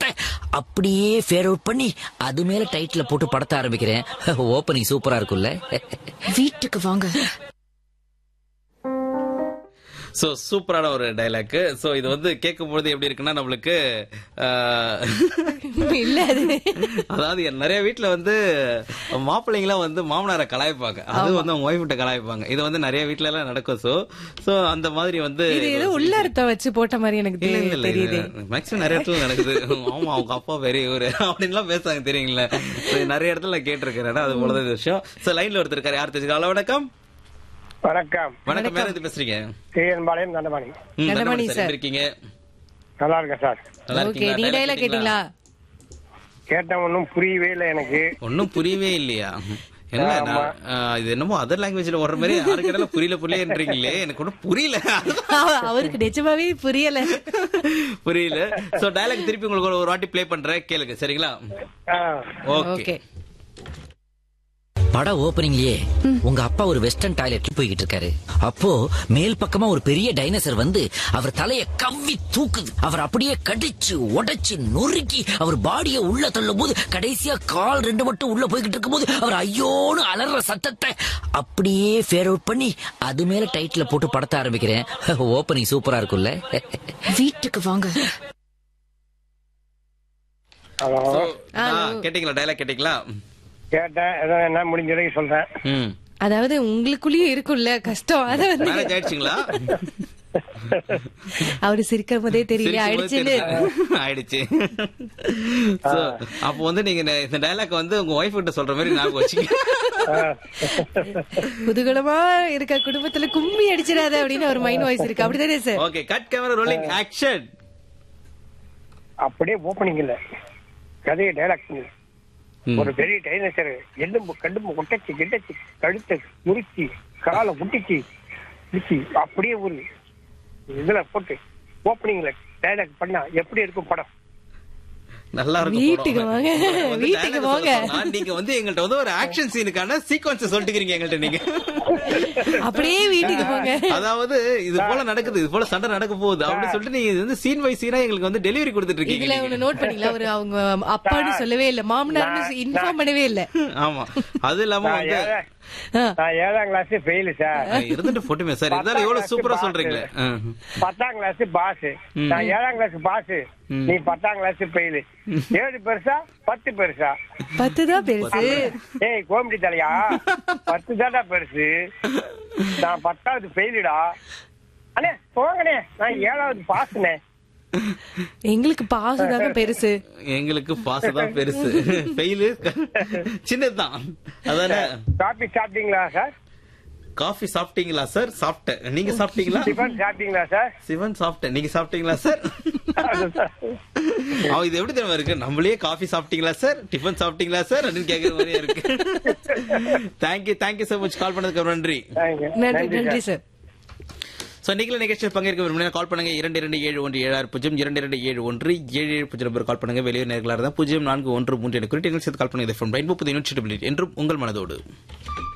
சத்தத்தை அப்படியே fair out பண்ணி அது மேல டைட்டில போட்டு படத்த ஆரம்பிக்கிறேன் ஓப்பனிங் சூப்பரா இருக்கும்ல வீட்டுக்கு வாங்க சோ சூப்பரான ஒரு டைலாக் சோ இது வந்து கேட்கும் பொழுது எப்படி இருக்குன்னா நம்மளுக்கு ஆஹ், இல்ல அது அதாவது என் நிறைய வீட்ல வந்து மாப்பிள்ளைங்களாம் வந்து மாமனாரை கலாய்ப்பாங்க அது வந்து அவங்க ஒய்ஃப் கிட்ட கலாய்ப்பாங்க இது வந்து நிறைய வீட்ல எல்லாம் நடக்கும் சோ சோ அந்த மாதிரி வந்து இது ஏதோ உள்ள அர்த்தம் வச்சு போட்ட மாதிரி எனக்கு இல்ல இல்ல தெரி- இல்ல தெரியுது மேக்ஸிமம் நிறைய இடத்துல நடக்குது ஆமா அவங்க அப்பா பெரிய இவரு அப்படின்லாம் பேசுறாங்க தெரியுங்களா இது நிறைய இடத்துல நான் கேட்டிருக்கிறேன் அது போலதான் இந்த விஷயம் சோ லைன்ல ஒருத்தர் இருக்காரு யார் தெரிஞ்சுக்கலாம் வணக்கம் வணக்கம் வணக்கம் மேல இருந்து பேசுறீங்க டிஎன்பாளையம் தண்டபாணி ம், நல்ல நல்ல மணி மணி சார். சார் இருக்கீங்க நல்லா இருக்கேன் சார் நல்லா ஓகே இருக்கீங்களா நீங்க Dialogue டைலாக் கேட்டீங்களா கேட்ட ஒன்றும் புரியவே இல்லை எனக்கு ஒன்னும் புரியவே இல்லையா என்ன நான், ஆ, இது என்னமோ அதர் லாங்குவேஜ்ல வர்ற மாதிரி யாருக்கு இடையில புரியல புரியலன்றீங்களே எனக்கு ஒன்றும் புரியல அவ- அவருக்கு நிஜமாவே புரியல புரியல சோ டயலாக் திருப்பி உங்களுக்கு ஒரு- ஒரு வாட்டி ப்ளே பண்றேன் கேளுங்க சரிங்களா ஆ, ஓகே ஓகே பட ஓப்பனிங்லயே உங்க அப்பா ஒரு வெஸ்டர்ன் டாய்லெட் போய்கிட்டு இருக்காரு அப்போ மேல் பக்கமா ஒரு பெரிய டைனோசர் வந்து அவர் தலைய கவ்வி தூக்குது அவர் அப்படியே கடிச்சு உடைச்சு நொறுக்கி அவர் பாடிய உள்ள தள்ளும் போது கடைசியா கால் ரெண்டு மட்டும் உள்ள போய்கிட்டு இருக்கும்போது அவர் ஐயோன்னு அலற சத்தத்தை அப்படியே ஃபேர் அவுட் பண்ணி அது மேல டைட்டில போட்டு படத்த ஆரம்பிக்கிறேன் ஓப்பனிங் சூப்பரா இருக்கும்ல வீட்டுக்கு வாங்க ஹலோ So, ஆ, கேட்டீங்களா டயலாக் கேட்டீங்களா கேட்டேன் ஏதோ என்ன முடிஞ்ச வரைக்கும் சொல்றேன் ம் அதாவது உங்களுக்குள்ளேயும் இருக்கும்ல கஷ்டம் அத வந்து மேரேஜ் ஆயிடுச்சுங்களா அவரு சிரிக்கும் போதே தெரியல சிரிக்கும் போது ஆயிடுச்சுன்னு தெரியுது. ஆயிடுச்சு So, அப்போ வந்து நீங்க இந்த- இந்த டயலாக் வந்து உங்க ஒய்ஃப் கிட்ட சொல்ற மாதிரி ஞாபகம் வச்சுங்க குதூகலமா இருக்க குடும்பத்துல கும்மி அடிச்சிடாத அப்படின்னு ஒரு மைண்ட் வாய்ஸ் இருக்கு அப்படிதானே sir okay cut camera rolling action அப்படியே ஓப்பனிங் இல்ல கதையை டைலாக் ஒரு பெரிய டைனோசர் எலும்பு கடும்பு ஒட்டச்சு கிட்டச்சு கழுத்து முறிச்சு காலை முட்டிச்சு முறிச்சு அப்படியே ஒரு இதுல போட்டு ஓப்பனிங்ல டைலாக் பண்ணா எப்படி இருக்கும் படம் நல்லா இருக்கும் வீட்டுக்கு படம். வாங்க. உங்களை வந்து வீட்டுக்கு dialogue வாங்க. சொல்ல சொன்னா, நீங்க வந்து எங்கள்ட்ட வந்து ஒரு ஆக்ஷன் சீனுக்கான சீக்வன்ஸ் சொல்லிட்டுக்கிறீங்க எங்கள்ட்ட நீங்க அப்படியே வீட்டுக்கு போங்க அதாவது இது போல நடக்குது இது போல சண்டை நடக்க போகுது அப்படின்னு சொல்லிட்டு நீங்க இது வந்து சீன் பை சீனா எங்களுக்கு வந்து டெலிவரி கொடுத்துட்டு இருக்கீங்க இதுல நீங்க. ஒண்ணு நோட் பண்ணீங்களா அவரு அவங்க அப்பான்னு சொல்லவே இல்ல மாமனார்னு இன்ஃபார்ம் பண்ணவே இல்ல ஆமா அது இல்லாம நான் வந்து ஏழா- ஆ. நான் ஏழாம் கிளாஸ் ஃபெயிலு சார் இருந்துட்டு போட்டுமே சார் இருந்தாலும் எவ்வளவு சூப்பரா சொல்றீங்களே ஆ. பத்தாம் கிளாஸ் பாஸ் நான் ஏழாம் கிளாஸ் பாஸ் நீ பத்தாம் கிளாஸ் ஃபெயிலு ஏழு பெருசா பத்து பெருசா பத்து தான் பெருசு ஏய் கோமடி தலையா பத்து தாண்டா பெருசு நான் பத்தாவது ஃபெயிலுடா அண்ணே போங்கண்ணே நான் ஏழாவது பாஸ்ண்ணே எங்களுக்கு பாசு தாங்க பெருசு எங்களுக்கு பாச தான் பெருசு ஃபெயிலு சின்னதுதான் அதானே காபி சாப்பிட்டீங்களா சார் காஃபி சாப்பிட்டீங்களா சார் சாப்பிட்டேன் நீங்க சாப்பிட்டீங்களா டிஃபன் சாப்பிட்டீங்களா சார் சிவன் சாப்பிட்டேன் நீங்க சாப்பிட்டீங்களா சார் அவன் இது எப்படி தெரியுமா இருக்கு நம்மளே காஃபி சாப்பிட்டீங்களா சார் டிஃபன் சாப்பிட்டீங்களா சார் அப்படின்னு கேக்குற மாதிரியே இருக்கு thank you thank you so much call பண்ணதுக்கு நன்றி Thank you. நன்றி நன்றி சார் சோ நீங்களும் நிகழ்ச்சியில் பங்கேற்க விரும்பினா கால் பண்ணுங்க இரண்டு இரண்டு ஏழு ஒன்று ஏழு ஆறு பூஜ்ஜியம் இரண்டு இரண்டு ஏழு ஒன்று ஏழு ஏழு பூஜ்ஜியம் நம்பர் கால் பண்ணுங்க வெளியூர் நேர்களாக இருந்தால் பூஜ்ஜியம் நான்கு ஒன்று மூன்று எனக்கு குறித்து கால் பண்ணுங்க ஃபோன் பயன்பு புதிய என்றும் உங்கள் மனதோடு